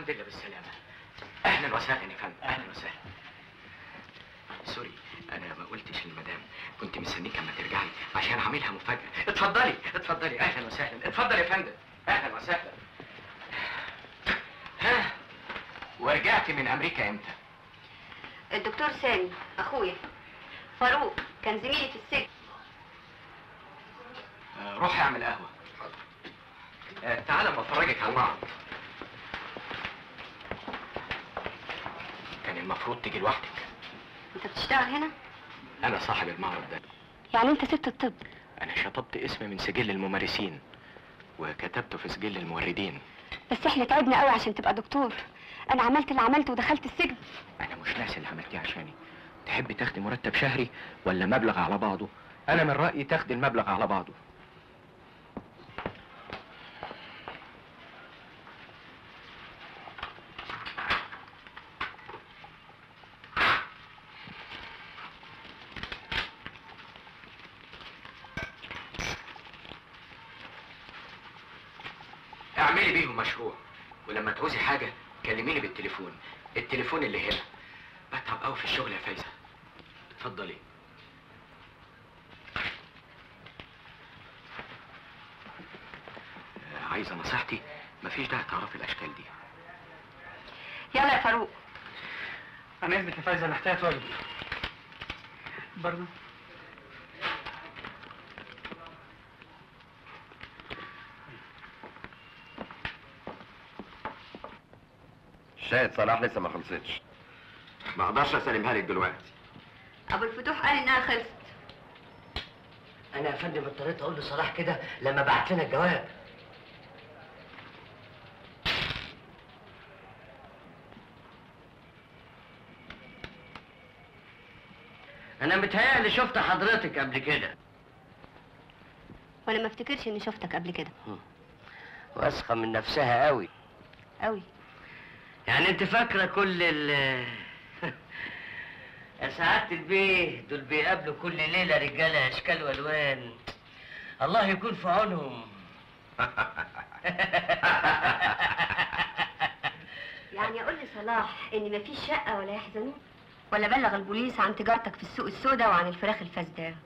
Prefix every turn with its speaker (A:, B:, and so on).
A: الحمد لله بالسلامة أهلا وسهلا يا فندم أهلا وسهلا سوري أنا ما قلتش للمدام كنت مستنيك أما ترجعي عشان أعملها مفاجأة اتفضلي اتفضلي أهلا وسهلا اتفضل يا فندم أهلا وسهلا ها ورجعت من أمريكا إمتى؟
B: الدكتور سامي اخويا فاروق كان زميلي في السجن
A: آه، روحي اعمل قهوة آه، تعالى اما افرجك على المعرض كان المفروض تيجي لوحدك
B: انت بتشتغل هنا
A: انا صاحب المعرض ده
B: يعني انت سبت الطب
A: انا شطبت اسمي من سجل الممارسين وكتبته في سجل الموردين
B: بس احنا تعبنا قوي عشان تبقى دكتور انا عملت اللي عملته ودخلت السجن
A: انا مش ناسي اللي عملتيه عشاني تحبي تاخدي مرتب شهري ولا مبلغ على بعضه انا من رايي تاخدي المبلغ على بعضه اعملي بيهم مشروع ولما تعوزي حاجة كلميني بالتليفون التليفون اللي هنا بتعب قوي في الشغل يا فايزة اتفضلي آه، عايزة نصيحتي مفيش داعي تعرفي الأشكال دي
B: يلا يا فاروق
C: انا اذنك يا فايزه انا احتاج واجب برضه
D: شاهد صلاح لسه ما خلصتش ما اقدرش اسلمها لك دلوقتي
B: ابو الفتوح قال انها خلصت
E: انا يا فندم اضطريت اقول لصلاح كده لما بعت لنا الجواب انا متهيألي شفت حضرتك قبل كده
B: وانا ما افتكرش اني شفتك قبل كده
E: واثقه من نفسها قوي
B: قوي
E: يعني انت فاكره كل ال يا سعادة البيه دول بيقابلوا كل ليلة رجالة أشكال وألوان الله يكون في عونهم
B: يعني اقول لصلاح ان مفيش شقه ولا يحزنون ولا بلغ البوليس عن تجارتك في السوق السوداء وعن الفراخ الفاسده